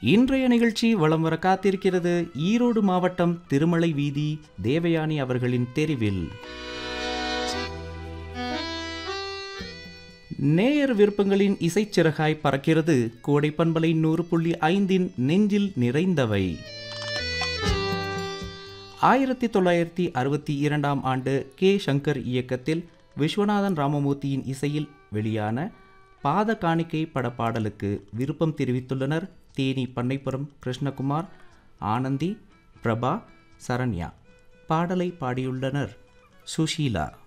இன்றைய நிகழ்ச்சி வலம் வர காத்திருக்கிறது ஈரோடு மாவட்டம் திருமலை வீதி தேவயானி அவர்களின் தெரிவில் நேயர் விருப்பங்களின் இசைச்சிறகாய் பறக்கிறது கோடை பண்பலை நூறு புள்ளி ஐந்தின் நெஞ்சில் நிறைந்தவை ஆயிரத்தி தொள்ளாயிரத்தி அறுபத்தி இரண்டாம் ஆண்டு கே சங்கர் இயக்கத்தில் விஸ்வநாதன் ராமமூர்த்தியின் இசையில் வெளியான பாத காணிக்கை பட பாடலுக்கு விருப்பம் தெரிவித்துள்ளனர் தேனி பண்ணைப்புறம் கிருஷ்ணகுமார் ஆனந்தி பிரபா சரண்யா பாடலை பாடியுள்ளனர் சுஷீலா